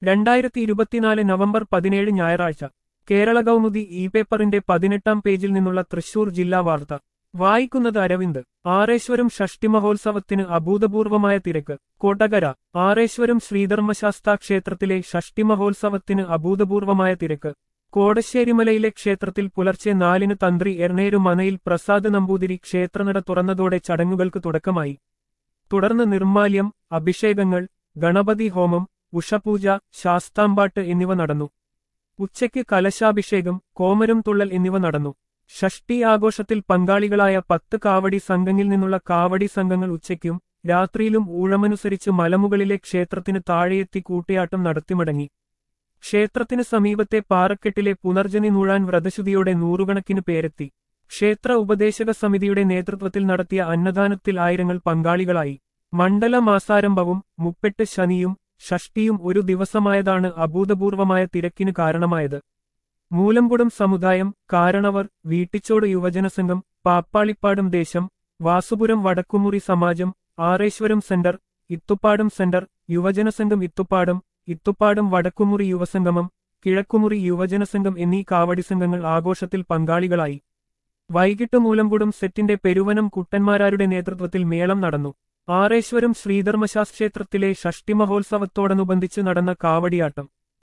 രണ്ടായിരത്തി ഇരുപത്തിനാല് നവംബർ പതിനേഴ് ഞായറാഴ്ച കേരള കൗമുദി ഇ പേപ്പറിന്റെ പതിനെട്ടാം പേജിൽ നിന്നുള്ള തൃശൂർ ജില്ലാ വാർത്ത വായിക്കുന്നത് അരവിന്ദ് ആറേശ്വരം ഷഷ്ടി മഹോത്സവത്തിന് അഭൂതപൂർവമായ തിരക്ക് കോട്ടകര ആറേശ്വരം ശ്രീധർമ്മശാസ്താ ക്ഷേത്രത്തിലെ ഷഷ്ടി മഹോത്സവത്തിന് അഭൂതപൂർവമായ തിരക്ക് കോടശ്ശേരിമലയിലെ ക്ഷേത്രത്തിൽ പുലർച്ചെ നാലിന് തന്ത്രി എർണേരു മനയിൽ പ്രസാദ് നമ്പൂതിരി ക്ഷേത്രനട തുറന്നതോടെ ചടങ്ങുകൾക്ക് തുടക്കമായി തുടർന്ന് നിർമ്മാല്യം അഭിഷേകങ്ങൾ ഗണപതി ഹോമം ഉഷപൂജ ശാസ്താംപാട്ട് എന്നിവ നടന്നു ഉച്ചയ്ക്ക് കലശാഭിഷേകം കോമരം തുള്ളൽ എന്നിവ നടന്നു ഷഷ്ടി ആഘോഷത്തിൽ പങ്കാളികളായ പത്ത് കാവടി സംഘങ്ങളിൽ നിന്നുള്ള കാവടി സംഘങ്ങൾ ഉച്ചയ്ക്കും രാത്രിയിലും ഊഴമനുസരിച്ച് മലമുകളിലെ ക്ഷേത്രത്തിന് താഴെയെത്തി കൂട്ടിയാട്ടം നടത്തിമടങ്ങി ക്ഷേത്രത്തിന് സമീപത്തെ പാറക്കെട്ടിലെ പുനർജനി നൂഴാൻ വ്രതശുദ്ധിയോടെ നൂറുകണക്കിന് പേരെത്തി ക്ഷേത്ര ഉപദേശക സമിതിയുടെ നേതൃത്വത്തിൽ നടത്തിയ അന്നദാനത്തിൽ ആയിരങ്ങൾ പങ്കാളികളായി മണ്ഡല മാസാരംഭവും മുപ്പെട്ട് ശനിയും ഷഷ്ടിയും ഒരു ദിവസമായതാണ് അഭൂതപൂർവമായ തിരക്കിന് കാരണമായത് മൂലംകുടം സമുദായം കാരണവർ വീട്ടിച്ചോട് യുവജനസംഘം പാപ്പാളിപ്പാടും ദേശം വാസുപുരം വടക്കുമുറി സമാജം ആറേശ്വരം സെന്റർ ഇത്തുപ്പാടം സെന്റർ യുവജനസംഘം ഇത്തുപ്പാടം ഇത്തുപ്പാടം വടക്കുമുറി യുവസംഗമം കിഴക്കുമുറി യുവജനസംഘം എന്നീ കാവടി സംഘങ്ങൾ ആഘോഷത്തിൽ പങ്കാളികളായി വൈകിട്ട് മൂലംകുടം സെറ്റിന്റെ പെരുവനം കുട്ടന്മാരാരുടെ നേതൃത്വത്തിൽ മേളം നടന്നു ആറേശ്വരം ശ്രീധർമ്മശാസ്ത്രേത്രത്തിലെ ഷഷ്ടി മഹോത്സവത്തോടനുബന്ധിച്ച് നടന്ന കാവടിയാട്ടം